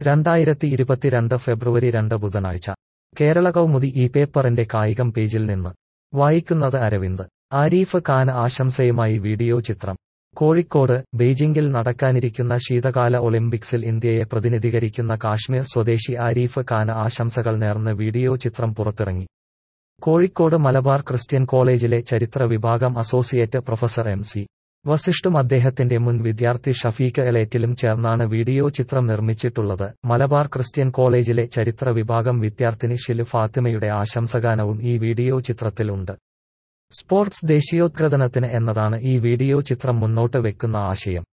രണ്ടായിരത്തി ഇരുപത്തിരണ്ട് ഫെബ്രുവരി രണ്ട് ബുധനാഴ്ച കേരള കൗമുദി ഈ പേപ്പറിന്റെ കായികം പേജിൽ നിന്ന് വായിക്കുന്നത് അരവിന്ദ് ആരീഫ് ഖാൻ ആശംസയുമായി വീഡിയോ ചിത്രം കോഴിക്കോട് ബെയ്ജിംഗിൽ നടക്കാനിരിക്കുന്ന ശീതകാല ഒളിമ്പിക്സിൽ ഇന്ത്യയെ പ്രതിനിധീകരിക്കുന്ന കാശ്മീർ സ്വദേശി ആരീഫ് ഖാൻ ആശംസകൾ നേർന്ന് വീഡിയോ ചിത്രം പുറത്തിറങ്ങി കോഴിക്കോട് മലബാർ ക്രിസ്ത്യൻ കോളേജിലെ ചരിത്ര വിഭാഗം അസോസിയേറ്റ് പ്രൊഫസർ എം സി വസിഷ്ഠും അദ്ദേഹത്തിന്റെ മുൻ വിദ്യാർത്ഥി ഷഫീഖ് എലേറ്റിലും ചേർന്നാണ് വീഡിയോ ചിത്രം നിർമ്മിച്ചിട്ടുള്ളത് മലബാർ ക്രിസ്ത്യൻ കോളേജിലെ ചരിത്ര വിഭാഗം വിദ്യാർത്ഥിനി ഷിലു ഫാത്തിമയുടെ ആശംസഗാനവും ഈ വീഡിയോ ചിത്രത്തിലുണ്ട് സ്പോർട്സ് ദേശീയോദ്ഗ്രഥനത്തിന് എന്നതാണ് ഈ വീഡിയോ ചിത്രം മുന്നോട്ട് വെക്കുന്ന ആശയം